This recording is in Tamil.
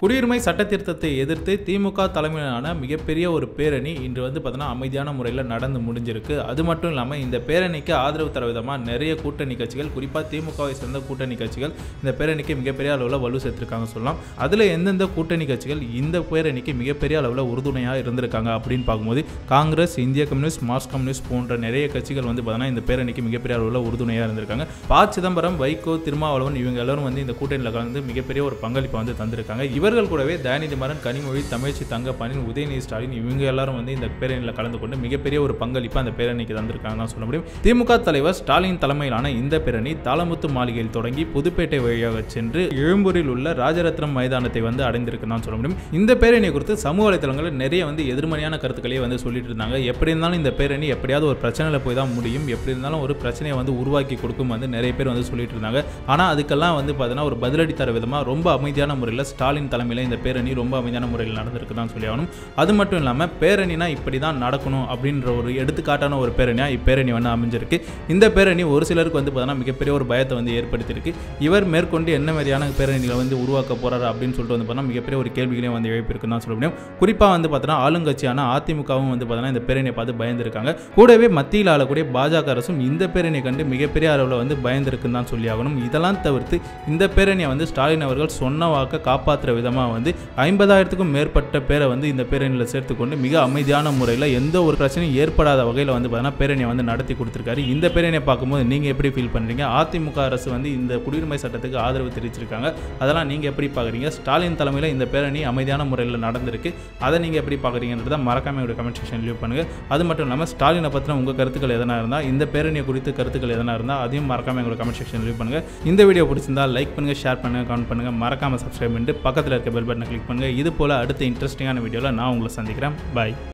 குடியுரிமை சட்ட திருத்தத்தை எதிர்த்து திமுக தலைமையிலான மிகப்பெரிய ஒரு பேரணி இன்று வந்து பார்த்தீங்கன்னா அமைதியான முறையில் நடந்து முடிஞ்சிருக்கு அது மட்டும் இல்லாமல் இந்த பேரணிக்கு ஆதரவு தர விதமாக நிறைய கூட்டணி கட்சிகள் குறிப்பாக திமுகவை சேர்ந்த கூட்டணி கட்சிகள் இந்த பேரணிக்கு மிகப்பெரிய அளவில் வலு சேர்த்திருக்காங்க சொல்லலாம் அதில் எந்தெந்த கூட்டணி கட்சிகள் இந்த பேரணிக்கு மிகப்பெரிய அளவில் உறுதுணையாக இருந்திருக்காங்க அப்படின்னு பார்க்கும்போது காங்கிரஸ் இந்திய கம்யூனிஸ்ட் மார்க்ஸ் கம்யூனிஸ்ட் போன்ற நிறைய கட்சிகள் வந்து பார்த்தீங்கன்னா இந்த பேரணிக்கு மிகப்பெரிய அளவில் உறுதுணையாக இருந்திருக்காங்க ப சிதம்பரம் வைகோ திருமாவளவன் இவங்க எல்லாரும் வந்து இந்த கூட்டணியில் கலந்து மிகப்பெரிய ஒரு பங்களிப்பை வந்து தந்திருக்காங்க இவர்கள் கூடவே தயாநிதி மாறன் கனிமொழி தமிழ்ச்சி தங்கப்பாண்டியன் உதயநிதி ஸ்டாலின் இவங்க எல்லாரும் வந்து இந்த பேரணியில் கலந்து கொண்டு மிகப்பெரிய ஒரு பங்களிப்பை அந்த பேரணிக்கு தந்திருக்காங்க தான் சொல்ல முடியும் திமுக தலைவர் ஸ்டாலின் தலைமையிலான இந்த பேரணி தாளமுத்து மாளிகையில் தொடங்கி புதுப்பேட்டை வழியாக சென்று எழும்பூரில் உள்ள ராஜரத்னம் மைதானத்தை வந்து அடைந்திருக்குன்னு தான் சொல்ல முடியும் இந்த பேரணி குறித்து சமூக வலைத்தளங்களில் நிறைய வந்து எதிர்மறையான கருத்துக்களே வந்து சொல்லிட்டு இருந்தாங்க எப்படி இருந்தாலும் இந்த பேரணி எப்படியாவது ஒரு பிரச்சனையில் போய் தான் முடியும் எப்படி இருந்தாலும் ஒரு பிரச்சனையை வந்து உருவாக்கி கொடுக்கும் வந்து நிறைய பேர் வந்து சொல்லிட்டு இருந்தாங்க ஆனால் அதுக்கெல்லாம் வந்து பார்த்தீங்கன்னா ஒரு பதிலடி தர விதமாக ரொம்ப அமைதியான முறையில் ஸ்டாலின் தலைமையில் இந்த பேரணி ரொம்ப அமைதியான முறையில் நடந்திருக்கு தான் சொல்லி ஆகணும் அது மட்டும் இல்லாமல் பேரணினா இப்படி தான் நடக்கணும் அப்படின்ற ஒரு எடுத்துக்காட்டான ஒரு பேரணியாக இப்பேரணி வந்து அமைஞ்சிருக்கு இந்த பேரணி ஒரு சிலருக்கு வந்து பார்த்தீங்கன்னா மிகப்பெரிய ஒரு பயத்தை வந்து ஏற்படுத்தியிருக்கு இவர் மேற்கொண்டு என்ன மாதிரியான பேரணிகளை வந்து உருவாக்க போறாரு அப்படின்னு சொல்லிட்டு வந்து பார்த்தீங்கன்னா மிகப்பெரிய ஒரு கேள்விகளையும் வந்து எழுப்பியிருக்குன்னு தான் சொல்ல முடியும் குறிப்பாக வந்து பார்த்தீங்கன்னா ஆளுங்கட்சியான அதிமுகவும் வந்து பார்த்தீங்கன்னா இந்த பேரணியை பார்த்து பயந்துருக்காங்க கூடவே மத்தியில் ஆளக்கூடிய பாஜக அரசும் இந்த பேரணியை கண்டு மிகப்பெரிய அளவில் வந்து பயந்துருக்குன்னு தான் சொல்லி ஆகணும் இதெல்லாம் தவிர்த்து இந்த பேரணியை வந்து ஸ்டாலின் அவர்கள் சொன்ன வாக்கை காப்பாற்றுற விதமாக வந்து ஐம்பதாயிரத்துக்கும் மேற்பட்ட பேரை வந்து இந்த பேரணியில் சேர்த்துக்கொண்டு மிக அமைதியான முறையில் எந்த ஒரு பிரச்சனையும் ஏற்படாத வகையில் வந்து பார்த்தீங்கன்னா பேரணியை வந்து நடத்தி கொடுத்துருக்காரு இந்த பேரணியை பார்க்கும்போது நீங்கள் எப்படி ஃபீல் பண்ணுறீங்க அதிமுக அரசு வந்து இந்த குடியுரிமை சட்டத்துக்கு ஆதரவு தெரிவிச்சிருக்காங்க அதெல்லாம் நீங்கள் எப்படி பார்க்குறீங்க ஸ்டாலின் தலைமையில் இந்த பேரணி அமைதியான முறையில் நடந்திருக்கு அதை நீங்கள் எப்படி பார்க்குறீங்கன்றத மறக்காம ஒரு கமெண்ட் செக்ஷன் லீவ் பண்ணுங்கள் அது மட்டும் இல்லாமல் ஸ்டாலினை பற்றின உங்கள் கருத்துக்கள் எதனா இருந்தால் இந்த பேரணியை குறித்து கருத்துக்கள் எதனா இருந்தால் அதையும் மறக்காம எங்களோட கமெண்ட் செக்ஷன் லீவ் பண்ணுங்கள் இந்த வீடியோ பிடிச்சிருந்தா லைக் பண்ணுங்கள் ஷேர் பண்ணுங்கள் கமெண்ட் பண்ணுங்கள் மறக்காம சப்ஸ்கிரைப் பண்ணிட்டு பக்கத்தில் இருக்க பெல் பட்டனை கிளிக் பண்ணுங்கள் இது போல் அடுத்த இன்ட்ரெஸ்டிங்கான வீடியோவில் நான் உங்களை சந்திக்கிறேன் பாய்